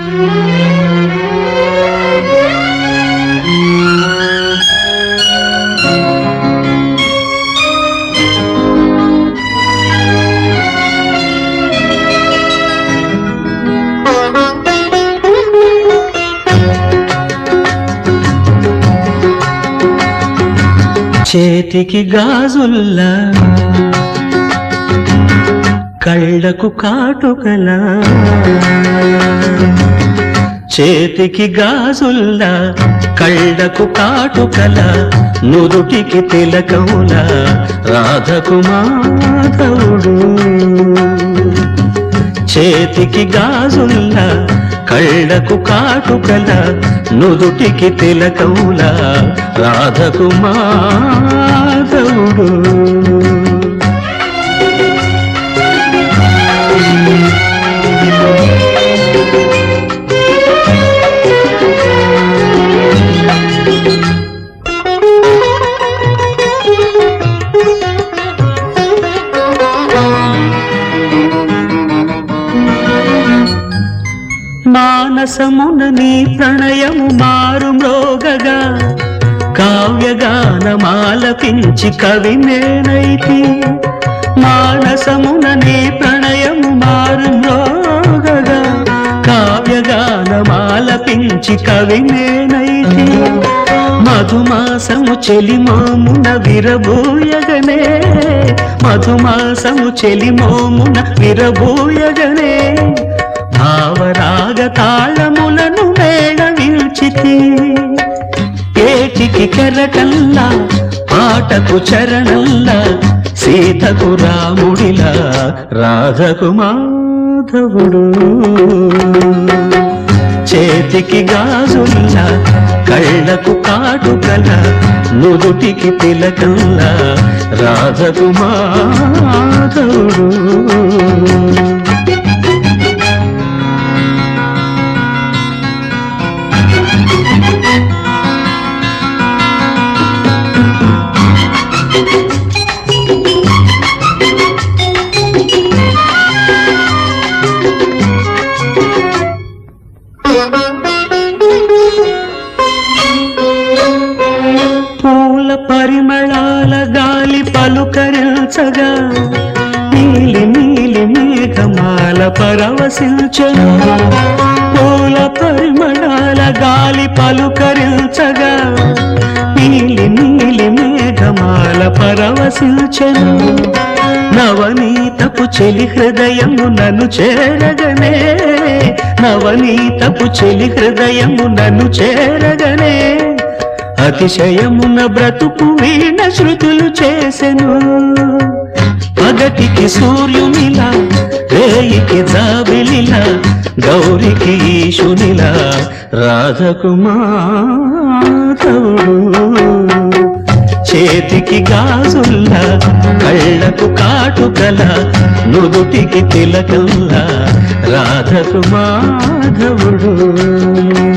చేతికి గాజుల్లా కళ్ళకు కాటుకలా చేతికి గాజుల్లా కళ్ళకు కాటుకల నుదుటికి తిలకముల రాధకు మాధవుడు చేతికి గాజుల్ల కళ్ళకు కాటుకల నుదుటికి తిలకముల రాధకు మాధవుడు మానసమున నీ ప్రణయము మారు మ్రోగగా కావ్యగానమాలపించి కవి నేనైతి మానసమున నీ ప్రణయము మారు మ్రోగగా కావ్యగానమాలపించి కవి నేనైతి మధుమాసము చెలిమోమున విరబూయగనే మధుమాసము చెలిమోమున విరబూయగనే భావరాగ తాళములను మేళవిల్చితి ఏటికి కెరటల్లా పాటకు చరణల్లా సీతకు రాముడిలా రాధకు మాధవుడు చేతికి గాజుల్లా కళ్ళకు కాటుకల నుదుటికి తిలకల్లా రాధకు మాధవుడు పూల పరిమళాల గాలి పలుకరించగా నీలి నీలి మేఘమాల పరవశించను పూల పరిమళాల గాలి పలుకరించగా నీలి నీలి మేఘమాల పరవశించను నవనీతపు చెలి హృదయము నన్ను చేరగనే నవనీతపు చెలి హృదయము నన్ను చేరగనే అతిశయమున బ్రతుకు వీణ శృతులు చేసెను పగటికి సూర్యునిలా రేయికి జాబిలిలా గౌరికి ఈశునిలా రాధకు మాధవుడు చేతికి గాజుల్లా కళ్ళకు కాటుకల నుదుటికి తిలకల్లా రాధకు మాధవుడు